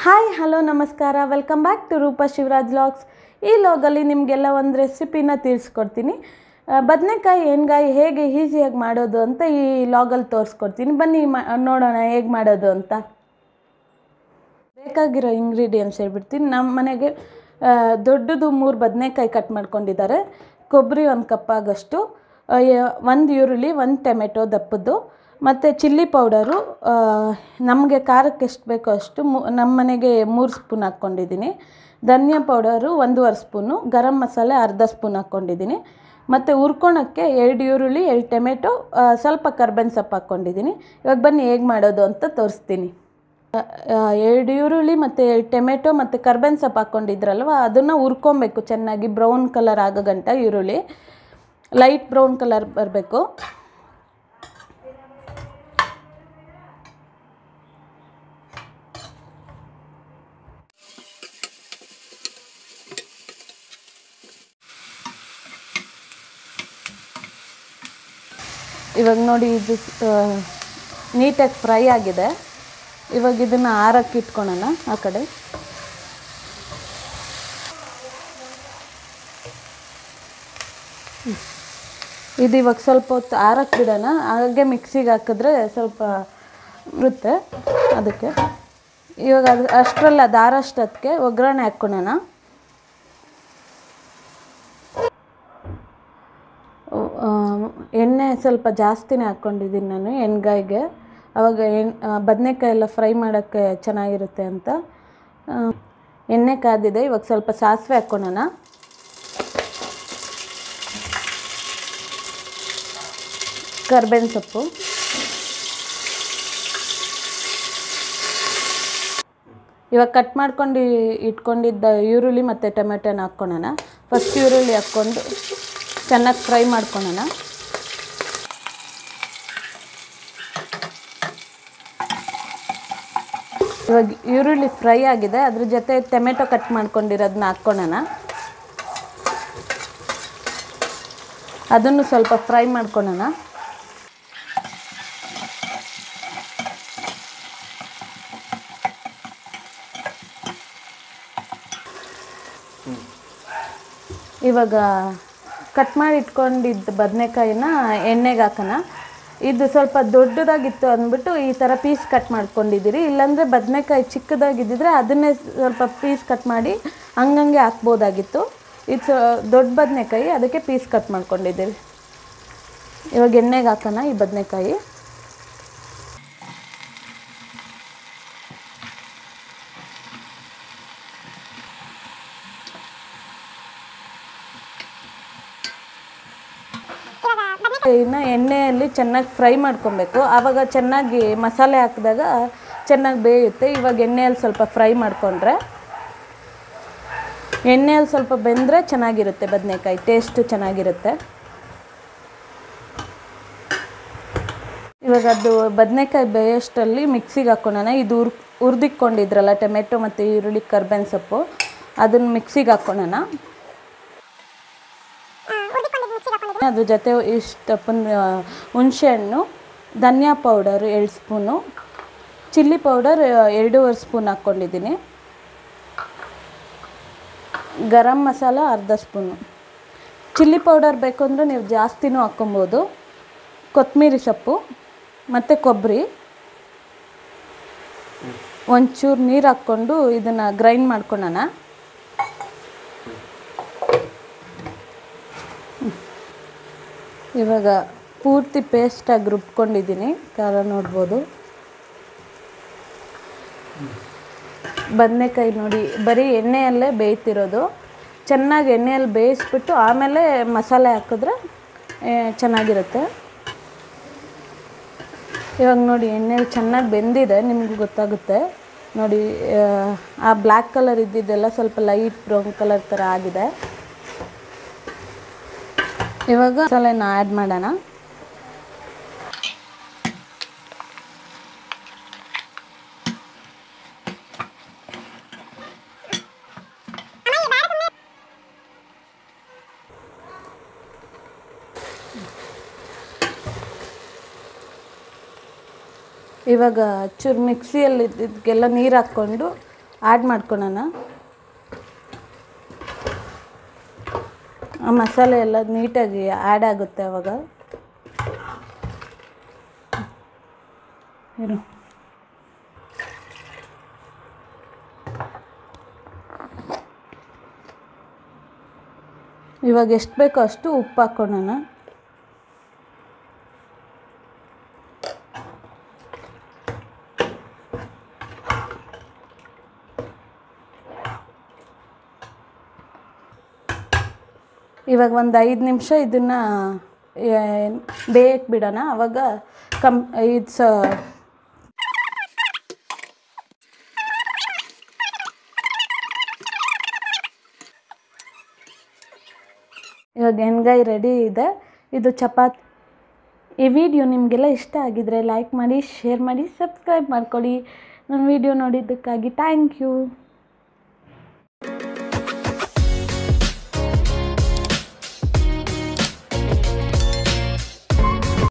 Hi hello ನಮಸ್ಕಾರ welcome back to Roopa Shivaraj logs ಈ ಲಾಗಲ್ಲಿ ನಿಮಗೆಲ್ಲ ಒಂದು ರೆಸಿಪಿನ ತಿಳಿಸ್ಕೊಡ್ತೀನಿ ಬದನೆಕಾಯಿ ಎಣ್ಗಾಯಿ ಹೇಗೆ ಈಸಿಯಾಗಿ ಮಾಡೋದು ಅಂತ ಈ ಲಾಗಲ್ಲಿ ತೋರಿಸ್ಕೊಡ್ತೀನಿ ಬನ್ನಿ ಮಾ- ನೋಡೋಣ ಹೇಗೆ ಮಾಡೋದು ಅಂತ ಬೇಕಾಗಿರೋ ಇಂಗ್ರೀಡಿಯೆಂಟ್ಸ್ ಹೇಳ್ಬಿಡ್ತೀನಿ ನಮ್ಮ ಮನೆಗೆ ಆ, ದೊಡ್ಡದು ಮೂರು ಬದನೆಕಾಯಿ ಕಟ್ ಮಾಡ್ಕೊಂಡಿದ್ದಾರೆ ಕೊಬ್ಬರಿ ಒಂದು ಕಪ್ ಆಗೋಷ್ಟು ಒಂದು ಈರುಳ್ಳಿ ಒಂದು ಟೊಮೆಟೊ ದಪ್ಪದ್ದು ಮತ್ತು ಚಿಲ್ಲಿ ಪೌಡರು ನಮಗೆ ಖಾರಕ್ಕೆ ಎಷ್ಟು ಬೇಕೋ ಅಷ್ಟು ಮು ನಮ್ಮ ಮನೆಗೆ ಮೂರು ಸ್ಪೂನ್ ಹಾಕ್ಕೊಂಡಿದ್ದೀನಿ ಧನಿಯಾ ಪೌಡರು ಒಂದೂವರೆ ಸ್ಪೂನು ಗರಂ ಮಸಾಲೆ ಅರ್ಧ ಸ್ಪೂನ್ ಹಾಕ್ಕೊಂಡಿದ್ದೀನಿ ಮತ್ತು ಹುರ್ಕೊಳಕ್ಕೆ ಎರಡು ಈರುಳ್ಳಿ ಎರಡು ಟೊಮೆಟೊ ಆ, ಸ್ವಲ್ಪ ಕರ್ಬೇವಿನ ಸೊಪ್ಪು ಹಾಕ್ಕೊಂಡಿದ್ದೀನಿ ಇವಾಗ ಬನ್ನಿ ಹೇಗೆ ಮಾಡೋದು ಅಂತ ತೋರಿಸ್ತೀನಿ ಆ, ಎರಡು ಈರುಳ್ಳಿ ಮತ್ತು ಎರಡು ಟೊಮೆಟೊ ಮತ್ತು ಕರ್ಬೇವಿನ ಸೊಪ್ಪು ಹಾಕ್ಕೊಂಡಿದ್ರಲ್ವ ಅದನ್ನು ಹುರ್ಕೊಬೇಕು ಚೆನ್ನಾಗಿ ಬ್ರೌನ್ ಕಲರ್ ಆಗೋ ಗಂಟ ಈರುಳ್ಳಿ ಲೈಟ್ ಬ್ರೌನ್ ಕಲರ್ ಬರಬೇಕು ಇವಾಗ ನೋಡಿ ಇದು ನೀಟಾಗಿ ಫ್ರೈ ಆಗಿದೆ ಇವಾಗ ಇದನ್ನು ಆರಕ್ಕೆ ಇಟ್ಕೊಳೋಣ ಆ ಕಡೆ ಹ್ಮ್. ಇದು ಇವಾಗ ಸ್ವಲ್ಪ ಹೊತ್ತು ಆರಕ್ಕೆ ಬಿಡೋಣ ಹಾಗೆ ಮಿಕ್ಸಿಗೆ ಹಾಕಿದ್ರೆ ಸ್ವಲ್ಪ ಬರುತ್ತೆ ಅದಕ್ಕೆ ಇವಾಗ ಅದು ಅಷ್ಟರಲ್ಲಿ ಅದು ಆರಷ್ಟೊತ್ತಿಗೆ ಒಗ್ಗರಣೆ ಹಾಕ್ಕೊಳೋಣ ಆ, ಎಣ್ಣೆ ಸ್ವಲ್ಪ ಜಾಸ್ತಿನೇ ಹಾಕ್ಕೊಂಡಿದ್ದೀನಿ ನಾನು ಎಣ್ಗಾಯಿಗೆ ಆವಾಗ ಎಣ್ ಬದನೆಕಾಯಿ ಎಲ್ಲ ಫ್ರೈ ಮಾಡೋಕ್ಕೆ ಚೆನ್ನಾಗಿರುತ್ತೆ ಅಂತ ಆ, ಎಣ್ಣೆ ಕಾದಿದೆ ಇವಾಗ ಸ್ವಲ್ಪ ಸಾಸಿವೆ ಹಾಕ್ಕೊಳೋಣ ಕರ್ಬೇವಿನ ಸೊಪ್ಪು ಇವಾಗ ಕಟ್ ಮಾಡ್ಕೊಂಡು ಇಟ್ಕೊಂಡಿದ್ದ ಈರುಳ್ಳಿ ಮತ್ತು ಟೊಮೆಟೊನ ಹಾಕ್ಕೊಳೋಣ ಫಸ್ಟ್ ಈರುಳ್ಳಿ ಹಾಕ್ಕೊಂಡು ಚೆನ್ನಾಗಿ ಫ್ರೈ ಮಾಡ್ಕೊಳೋಣ ಇವಾಗ ಈರುಳ್ಳಿ ಫ್ರೈ ಆಗಿದೆ ಅದ್ರ ಜೊತೆ ಟೊಮೆಟೊ ಕಟ್ ಮಾಡ್ಕೊಂಡಿರೋದನ್ನ ಹಾಕ್ಕೊಳೋಣ ಅದನ್ನು ಸ್ವಲ್ಪ ಫ್ರೈ ಮಾಡ್ಕೊಳೋಣ ಇವಾಗ ಕಟ್ ಮಾಡಿ ಇಟ್ಕೊಂಡಿದ್ದ ಬದನೆಕಾಯಿನ ಎಣ್ಣೆಗೆ ಹಾಕೋಣ ಇದು ಸ್ವಲ್ಪ ದೊಡ್ಡದಾಗಿತ್ತು ಅಂದ್ಬಿಟ್ಟು ಈ ಥರ ಪೀಸ್ ಕಟ್ ಮಾಡ್ಕೊಂಡಿದ್ದೀರಿ ಇಲ್ಲಾಂದರೆ ಬದನೆಕಾಯಿ ಚಿಕ್ಕದಾಗಿದ್ದಿದ್ರೆ ಅದನ್ನೇ ಸ್ವಲ್ಪ ಪೀಸ್ ಕಟ್ ಮಾಡಿ ಹಂಗಂಗೆ ಹಾಕ್ಬೋದಾಗಿತ್ತು ಇದು ಸ ದೊಡ್ಡ ಬದನೆಕಾಯಿ ಅದಕ್ಕೆ ಪೀಸ್ ಕಟ್ ಮಾಡ್ಕೊಂಡಿದ್ದೀರಿ ಇವಾಗ ಎಣ್ಣೆಗೆ ಹಾಕೋಣ ಈ ಬದನೆಕಾಯಿ ಇನ್ನು ಎಣ್ಣೆಯಲ್ಲಿ ಚೆನ್ನಾಗಿ ಫ್ರೈ ಮಾಡ್ಕೊಬೇಕು ಆವಾಗ ಚೆನ್ನಾಗಿ ಮಸಾಲೆ ಹಾಕಿದಾಗ ಚೆನ್ನಾಗಿ ಬೇಯುತ್ತೆ ಇವಾಗ ಎಣ್ಣೆಯಲ್ಲಿ ಸ್ವಲ್ಪ ಫ್ರೈ ಮಾಡಿಕೊಂಡ್ರೆ ಎಣ್ಣೆಯಲ್ಲಿ ಸ್ವಲ್ಪ ಬೆಂದರೆ ಚೆನ್ನಾಗಿರುತ್ತೆ ಬದನೆಕಾಯಿ ಟೇಸ್ಟು ಚೆನ್ನಾಗಿರುತ್ತೆ ಇವಾಗ ಅದು ಬದನೆಕಾಯಿ ಬೇಯೋಷ್ಟರಲ್ಲಿ ಮಿಕ್ಸಿಗೆ ಹಾಕ್ಕೊಳ್ಳೋಣ ಇದು ಹುರ್ ಹುರಿದಿಕ್ಕೊಂಡಿದ್ರಲ್ಲ ಟೊಮೆಟೊ ಮತ್ತು ಈರುಳ್ಳಿ ಕರ್ಬೇವಿನ ಸೊಪ್ಪು ಅದನ್ನು ಮಿಕ್ಸಿಗೆ ಹಾಕ್ಕೊಳ್ಳೋಣ ಅದ್ರ ಜೊತೆ ಇಷ್ಟಪ್ಪನ್ ಹುಣಸೆಹಣ್ಣು ಧನಿಯಾ ಪೌಡರ್ ಎರಡು ಸ್ಪೂನು ಚಿಲ್ಲಿ ಪೌಡರ್ ಎರಡೂವರೆ ಸ್ಪೂನ್ ಹಾಕ್ಕೊಂಡಿದ್ದೀನಿ ಗರಂ ಮಸಾಲ ಅರ್ಧ ಸ್ಪೂನು ಚಿಲ್ಲಿ ಪೌಡರ್ ಬೇಕು ಅಂದರೆ ನೀವು ಜಾಸ್ತಿನೂ ಹಾಕ್ಕೊಬೋದು ಕೊತ್ತಂಬರಿ ಸೊಪ್ಪು ಮತ್ತು ಕೊಬ್ಬರಿ ಒಂಚೂರು ನೀರು ಹಾಕ್ಕೊಂಡು ಇದನ್ನು ಗ್ರೈಂಡ್ ಮಾಡ್ಕೊಳ್ಳೋಣ ಇವಾಗ ಪೂರ್ತಿ ಪೇಸ್ಟಾಗಿ ರುಬ್ಕೊಂಡಿದ್ದೀನಿ ಖಾರ ನೋಡ್ಬೋದು ಬದನೆಕಾಯಿ ನೋಡಿ ಬರೀ ಎಣ್ಣೆಯಲ್ಲೇ ಬೇಯ್ತಿರೋದು ಚೆನ್ನಾಗಿ ಎಣ್ಣೆಯಲ್ಲಿ ಬೇಯಿಸ್ಬಿಟ್ಟು ಆಮೇಲೆ ಮಸಾಲೆ ಹಾಕಿದ್ರೆ ಆ, ಚೆನ್ನಾಗಿರುತ್ತೆ ಇವಾಗ ನೋಡಿ ಎಣ್ಣೆಲಿ ಚೆನ್ನಾಗಿ ಬೆಂದಿದೆ ನಿಮಗೂ ಗೊತ್ತಾಗುತ್ತೆ ನೋಡಿ ಆ, ಆ ಬ್ಲ್ಯಾಕ್ ಕಲರ್ ಇದ್ದಿದ್ದೆಲ್ಲ ಸ್ವಲ್ಪ ಲೈಟ್ ಬ್ರೌನ್ ಕಲರ್ ಥರ ಆಗಿದೆ ಇವಾಗ ಮಸಾಲೆನ ಆ್ಯಡ್ ಮಾಡೋಣ ಇವಾಗ ಚೂರು ಮಿಕ್ಸಿಯಲ್ಲಿ ಇದ್ದಿದ್ದಕ್ಕೆಲ್ಲ ನೀರು ಹಾಕ್ಕೊಂಡು ಆ್ಯಡ್ ಮಾಡ್ಕೊಳೋಣ ಆ ಮಸಾಲೆ ಎಲ್ಲ ನೀಟಾಗಿ ಆ್ಯಡ್ ಆಗುತ್ತೆ ಅವಾಗ ಇರು ಇವಾಗ ಎಷ್ಟು ಬೇಕೋ ಅಷ್ಟು ಉಪ್ಪು ಹಾಕ್ಕೊಳ್ಳೋಣ ಇವಾಗ ಒಂದು ಐದು ನಿಮಿಷ ಇದನ್ನು ಬೇಯಕ್ಕೆ ಬಿಡೋಣ ಅವಾಗ ಕಮ್ ಇದು ಸ ಇವಾಗ ಎಣ್ಗಾಯಿ ರೆಡಿ ಇದೆ ಇದು ಚಪಾತಿ ಈ ವಿಡಿಯೋ ನಿಮಗೆಲ್ಲ ಇಷ್ಟ ಆಗಿದರೆ ಲೈಕ್ ಮಾಡಿ ಶೇರ್ ಮಾಡಿ ಸಬ್ಸ್ಕ್ರೈಬ್ ಮಾಡ್ಕೊಳ್ಳಿ ನನ್ನ ವಿಡಿಯೋ ನೋಡಿದ್ದಕ್ಕಾಗಿ ಥ್ಯಾಂಕ್ ಯು